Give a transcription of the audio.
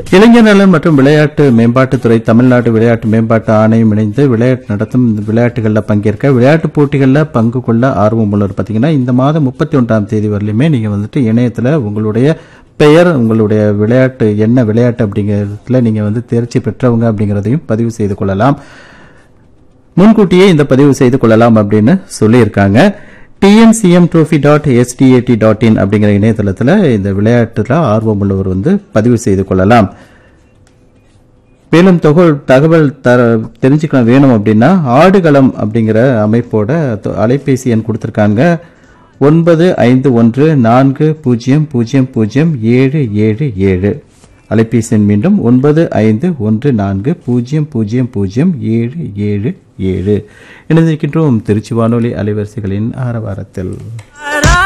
இளைஞர் நலன் மற்றும் விளையாட்டு மேம்பாட்டுத்துறை தமிழ்நாடு விளையாட்டு மேம்பாட்டு ஆணையம் இணைந்து விளையாட்டு நடத்தும் இந்த விளையாட்டுகளில் பங்கேற்க விளையாட்டுப் போட்டிகளில் பங்கு கொள்ள ஆர்வம் உள்ளவர் பார்த்தீங்கன்னா இந்த மாதம் முப்பத்தி ஒன்றாம் தேதி வரலையுமே நீங்கள் வந்துட்டு இணையத்தில் உங்களுடைய பெயர் உங்களுடைய விளையாட்டு என்ன விளையாட்டு அப்படிங்கிறதுல நீங்கள் வந்து தேர்ச்சி பெற்றவங்க அப்படிங்கிறதையும் பதிவு செய்து கொள்ளலாம் முன்கூட்டியே இந்த பதிவு செய்து கொள்ளலாம் அப்படின்னு சொல்லியிருக்காங்க TNCM trophy dot SDAT dot in அப்படிங்கிற இணையதளத்தில் இந்த விளையாட்டுல ஆர்வம் உள்ளவர் வந்து பதிவு செய்து கொள்ளலாம் மேலும் தகவல் தகவல் தர தெரிஞ்சுக்கலாம் வேணும் அப்படின்னா ஆடுகளம் அப்படிங்கிற அமைப்போட தொ- அலைபேசி எண் கொடுத்துருக்காங்க ஒன்பது ஐந்து ஒன்று நான்கு பூஜ்ஜியம் பூஜ்ஜியம் பூஜ்ஜியம் ஏழு ஏழு ஏழு அலைபேசி எண் மீண்டும் ஒன்பது ஐந்து ஒன்று நான்கு பூஜ்ஜியம் பூஜ்ஜியம் பூஜ்ஜியம் ஏழு ஏழு ஏழு இணைந்திருக்கின்றோம் திருச்சி வானொலி அலைவரிசைகளின் ஆரவாரத்தில்